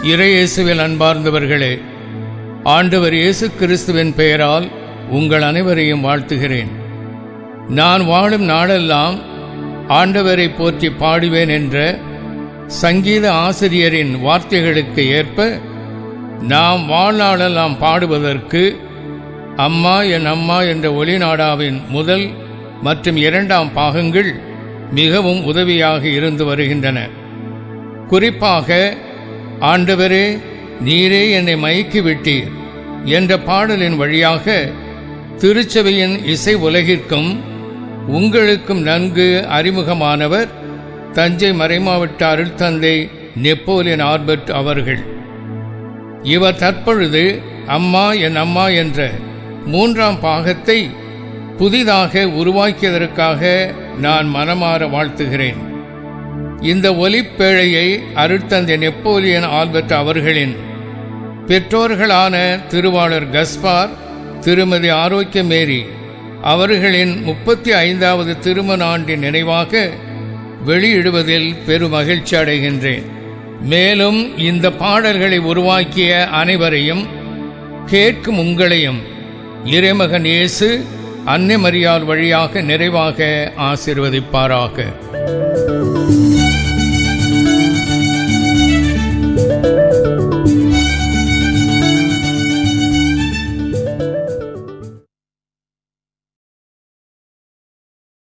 இறையேசுவில் அன்பார்ந்தவர்களே ஆண்டவர் இயேசு கிறிஸ்துவின் பெயரால் உங்கள் அனைவரையும் வாழ்த்துகிறேன் நான் வாழும் நாளெல்லாம் ஆண்டவரை போற்றி பாடுவேன் என்ற சங்கீத ஆசிரியரின் வார்த்தைகளுக்கு ஏற்ப நாம் வாழ்நாளெல்லாம் பாடுவதற்கு அம்மா என் அம்மா என்ற ஒளிநாடாவின் முதல் மற்றும் இரண்டாம் பாகங்கள் மிகவும் உதவியாக இருந்து வருகின்றன குறிப்பாக ஆண்டவரே நீரே என்னை மயக்கி விட்டீர் என்ற பாடலின் வழியாக திருச்சபையின் இசை உலகிற்கும் உங்களுக்கும் நன்கு அறிமுகமானவர் தஞ்சை மறைமாவட்ட அருள்தந்தை நெப்போலியன் ஆர்பர்ட் அவர்கள் இவர் தற்பொழுது அம்மா என் அம்மா என்ற மூன்றாம் பாகத்தை புதிதாக உருவாக்கியதற்காக நான் மனமாற வாழ்த்துகிறேன் இந்த ஒலிப்பேழையை அருட்தந்தை நெப்போலியன் ஆல்பர்ட் அவர்களின் பெற்றோர்களான திருவாளர் கஸ்பார் திருமதி ஆரோக்கிய மேரி அவர்களின் முப்பத்தி ஐந்தாவது திருமண ஆண்டின் நினைவாக வெளியிடுவதில் பெருமகிழ்ச்சி அடைகின்றேன் மேலும் இந்த பாடல்களை உருவாக்கிய அனைவரையும் கேட்கும் உங்களையும் இறைமகன் இயேசு அன்னை மரியாள் வழியாக நிறைவாக ஆசிர்வதிப்பாராக